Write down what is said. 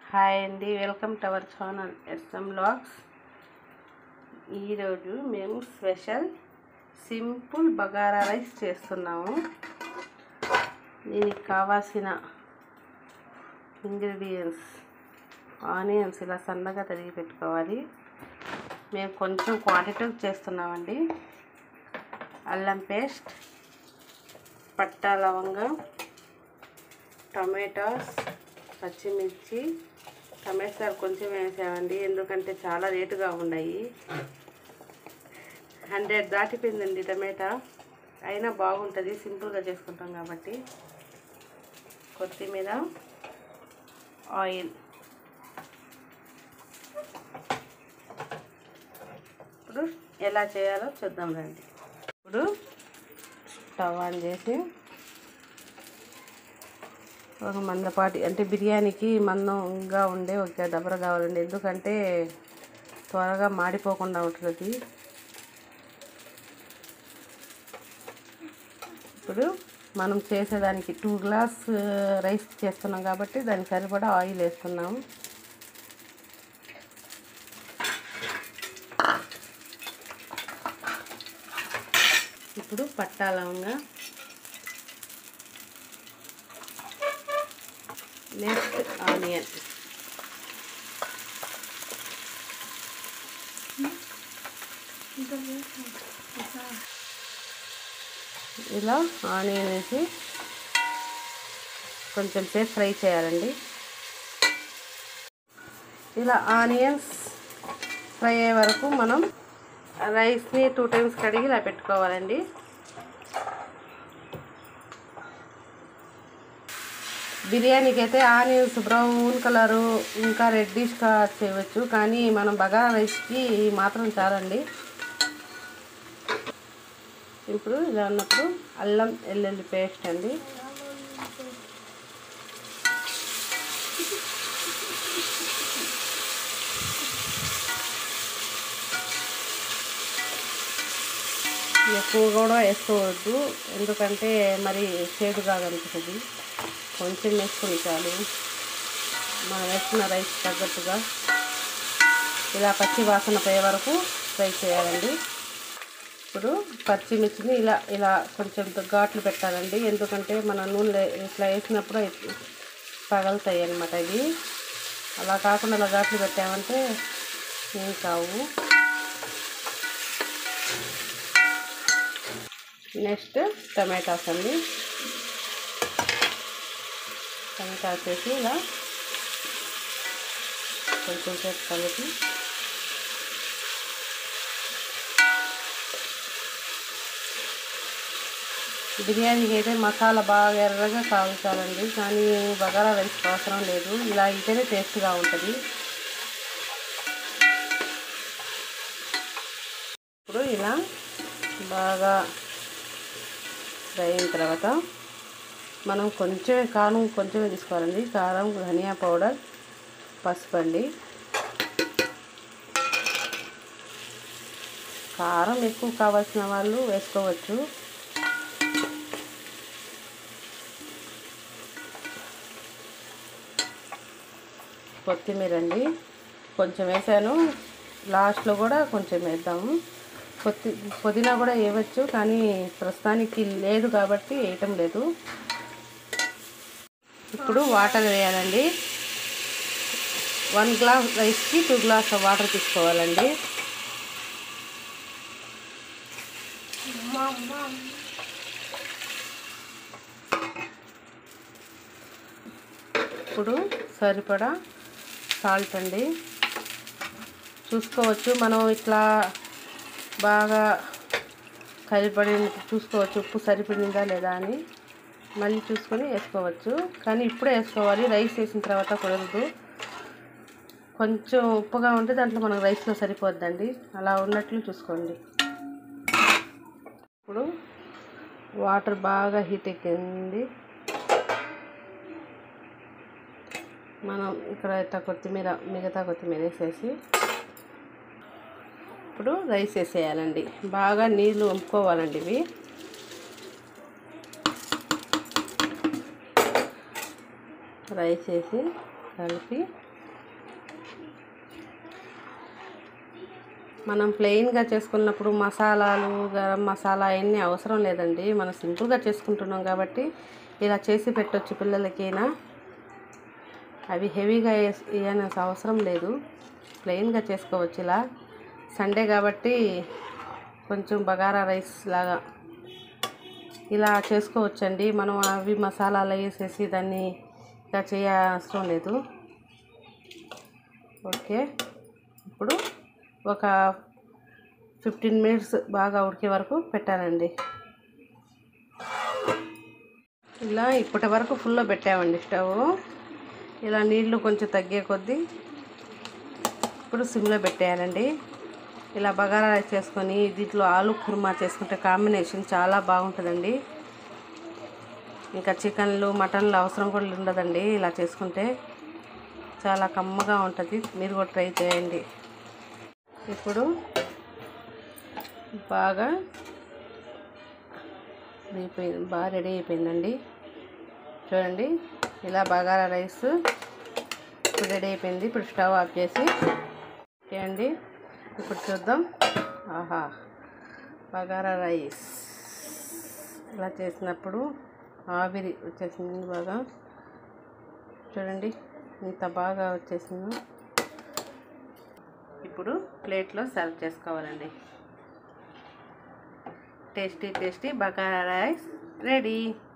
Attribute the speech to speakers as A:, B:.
A: hi అండి welcome to our channel SM logs ఈరోజు మేము స్పెషల్ సింపుల్ బగారా రైస్ చేస్తున్నాము దీనికి కావాల్సిన ఇంగ్రీడియంట్స్ ఆనియన్స్ ఇలా సన్నగా తరిగి పెట్టుకోవాలి మేము కొంచెం క్వాంటిటీ చేస్తున్నామండి అల్లం పేస్ట్ పట్టా లవంగం టమాటాస్ పచ్చిమిర్చి టమాటాలు కొంచెం వేసామండి ఎందుకంటే చాలా రేటుగా ఉన్నాయి హండ్రెడ్ దాటిపోయిందండి టమాటా అయినా బాగుంటుంది సింపుల్గా చేసుకుంటాం కాబట్టి కొత్తిమీర ఆయిల్ ఇప్పుడు ఎలా చేయాలో చూద్దాం రండి ఇప్పుడు స్టవ్ ఆన్ చేసి ఒక మందపాటి అంటే బిర్యానీకి మందంగా ఉండే ఒక దబర కావాలండి ఎందుకంటే త్వరగా మాడిపోకుండా ఉంటుంది ఇప్పుడు మనం చేసేదానికి టూ గ్లాస్ రైస్ చేస్తున్నాం కాబట్టి దానికి సరిపడా ఆయిల్ వేస్తున్నాం ఇప్పుడు పట్టాలంగా నెక్స్ట్ ఆనియన్ ఇలా ఆనియన్ వేసి కొంచెం సేపు ఫ్రై చేయాలండి ఇలా ఆనియన్స్ ఫ్రై అయ్యే వరకు మనం రైస్ని టూ టైమ్స్ కడిగి ఇలా పెట్టుకోవాలండి బిర్యానీకి అయితే ఆనియన్స్ బ్రౌన్ కలరు ఇంకా రెడ్డిష్గా చేయవచ్చు కానీ మనం బగారా రైస్కి మాత్రం చాలండి ఇప్పుడు ఇలా ఉన్నప్పుడు అల్లం వెల్లుల్లి పేస్ట్ అండి ఎక్కువ కూడా వేసుకోవద్దు ఎందుకంటే మరి చేదుగా కనిపిస్తుంది కొంచెం వేసుకొని చాలు మనం వేసుకున్న రైస్ తగ్గట్టుగా ఇలా పచ్చి వాసన పోయే వరకు ఫ్రై చేయాలండి ఇప్పుడు పచ్చిమిర్చిని ఇలా ఇలా కొంచెం ఘాట్లు పెట్టాలండి ఎందుకంటే మన నూనె ఇట్లా వేసినప్పుడు పగలుతాయి అన్నమాట ఇవి అలా కాకుండా ఇలా ఘాట్లు పెట్టామంటే ఏం కావు నెక్స్ట్ టమాటాస్ అండి టమాటాస్ వేసి ఇలా కొంచెం సేపు కలిపి బిర్యానీకి అయితే మసాలా బాగా ఎర్రగా కాల్చాలండి కానీ బగారా రైస్ అవసరం లేదు ఇలా అయితేనే టేస్ట్గా ఉంటుంది ఇప్పుడు ఇలా బాగా ఫ్రై అయిన తర్వాత మనం కొంచెం కారం కొంచెమే తీసుకోవాలండి కారం ధనియా పౌడర్ పసుపు అండి కారం ఎక్కువ కావాల్సిన వాళ్ళు వేసుకోవచ్చు కొత్తిమీర అండి కొంచెం వేసాను లాస్ట్లో కూడా కొంచెం వేద్దాము కొత్తి పుదీనా కూడా వేయవచ్చు కానీ ప్రస్తుతానికి లేదు కాబట్టి వేయటం లేదు ఇప్పుడు వాటర్ వేయాలండి వన్ గ్లాస్ రైస్కి టూ గ్లాస్ వాటర్ తీసుకోవాలండి ఇప్పుడు సరిపడా సాల్ట్ అండి చూసుకోవచ్చు మనం ఇట్లా బాగా కలిపడి చూసుకోవచ్చు ఉప్పు సరిపడిందా లేదా అని మళ్ళీ చూసుకొని వేసుకోవచ్చు కానీ ఇప్పుడే వేసుకోవాలి రైస్ వేసిన తర్వాత కుదరదు కొంచెం ఉప్పుగా ఉంటే దాంట్లో మనకు రైస్లో సరిపోద్దండి అలా ఉన్నట్లు చూసుకోండి ఇప్పుడు వాటర్ బాగా హీట్ ఎక్కింది మనం ఇక్కడ కొత్తిమీర మిగతా కొత్తిమీర వేసేసి ఇప్పుడు రైస్ వేసేయాలండి బాగా నీళ్ళు వంపుకోవాలండి ఇవి రైస్ వేసి కలిపి మనం ప్లెయిన్గా చేసుకున్నప్పుడు మసాలాలు గరం మసాలా అవన్నీ అవసరం లేదండి మనం సింపుల్గా చేసుకుంటున్నాం కాబట్టి ఇలా చేసి పెట్టొచ్చు పిల్లలకైనా అవి హెవీగా వేయన అవసరం లేదు ప్లెయిన్గా చేసుకోవచ్చు ఇలా సండే కాబట్టి కొంచెం బగారా రైస్ లాగా ఇలా చేసుకోవచ్చండి మనం అవి మసాలాలు వేసేసి దాన్ని ఇలా చేయవసరం లేదు ఓకే ఇప్పుడు ఒక ఫిఫ్టీన్ మినిట్స్ బాగా ఉడికే వరకు పెట్టానండి ఇలా ఇప్పటి వరకు ఫుల్లో పెట్టామండి స్టవ్ ఇలా నీళ్లు కొంచెం తగ్గే కొద్దీ ఇప్పుడు సిమ్లో పెట్టేయాలండి ఇలా బగారా రైస్ చేసుకొని దీంట్లో ఆలు కుర్మా చేసుకుంటే కాంబినేషన్ చాలా బాగుంటుందండి ఇంకా చికెన్లు మటన్లు అవసరం కూడా ఉండదండి ఇలా చేసుకుంటే చాలా కమ్మగా ఉంటుంది మీరు కూడా ట్రై చేయండి ఇప్పుడు బాగా అయిపోయింది బాగా రెడీ అయిపోయిందండి చూడండి ఇలా బగారా రైస్ ఇప్పుడు రెడీ అయిపోయింది ఇప్పుడు స్టవ్ ఆఫ్ చేసి ఓకే అండి ఇప్పుడు చూద్దాం ఆహా బగారా రైస్ ఇలా చేసినప్పుడు ఆవిరి వచ్చేసింది బాగా చూడండి ఇంత బాగా వచ్చేసిందో ఇప్పుడు ప్లేట్లో సర్వ్ చేసుకోవాలండి tasty tasty bagara rice ready